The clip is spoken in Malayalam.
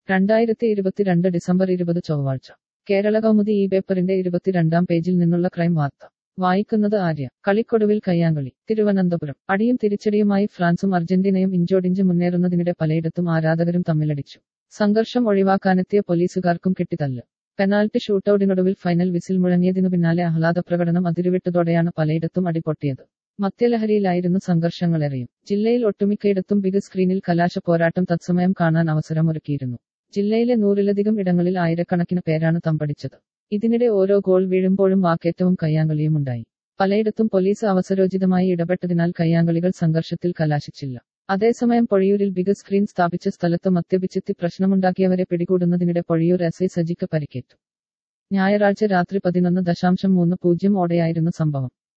രണ്ടായിരത്തി ഇരുപത്തിരണ്ട് ഡിസംബർ ഇരുപത് ചൊവ്വാഴ്ച കേരള കൗമുദി ഈ പേപ്പറിന്റെ ഇരുപത്തിരണ്ടാം പേജിൽ നിന്നുള്ള ക്രൈം വാർത്ത വായിക്കുന്നത് ആര്യ കളിക്കൊടുവിൽ കയ്യാങ്കളി തിരുവനന്തപുരം അടിയും തിരിച്ചടിയുമായി ഫ്രാൻസും അർജന്റീനയും ഇഞ്ചോടിഞ്ച് മുന്നേറുന്നതിനിടെ പലയിടത്തും ആരാധകരും തമ്മിലടിച്ചു സംഘർഷം ഒഴിവാക്കാനെത്തിയ പോലീസുകാർക്കും കിട്ടിത്തല്ല് പെനാൽറ്റി ഷൂട്ടൌട്ടിനൊടുവിൽ ഫൈനൽ വിസിൽ മുഴങ്ങിയതിനു പിന്നാലെ ആഹ്ലാദ പ്രകടനം അതിരുവിട്ടതോടെയാണ് പലയിടത്തും അടിപൊട്ടിയത് മദ്യലഹരിയിലായിരുന്നു സംഘർഷങ്ങളേറെയും ജില്ലയിൽ ഒട്ടുമിക്കയിടത്തും ബിഗ് സ്ക്രീനിൽ കലാശ പോരാട്ടം തത്സമയം കാണാൻ അവസരമൊരുക്കിയിരുന്നു ജില്ലയിലെ നൂറിലധികം ഇടങ്ങളിൽ ആയിരക്കണക്കിന് പേരാണ് തമ്പടിച്ചത് ഇതിനിടെ ഓരോ ഗോൾ വീഴുമ്പോഴും വാക്കേറ്റവും കയ്യാങ്കളിയും ഉണ്ടായി പലയിടത്തും പോലീസ് അവസരോചിതമായി ഇടപെട്ടതിനാൽ കയ്യാങ്കളികൾ സംഘർഷത്തിൽ കലാശിച്ചില്ല അതേസമയം പൊഴിയൂരിൽ ബിഗ് സ്ക്രീൻ സ്ഥാപിച്ച സ്ഥലത്ത് മദ്യപിച്ചെത്തി പ്രശ്നമുണ്ടാക്കിയവരെ പിടികൂടുന്നതിനിടെ പൊഴിയൂർ എസ് ഐ സജിക്ക് പരിക്കേറ്റു ഞായറാഴ്ച രാത്രി പതിനൊന്ന് ദശാംശം മൂന്ന് പൂജ്യം ഓടെയായിരുന്നു സംഭവം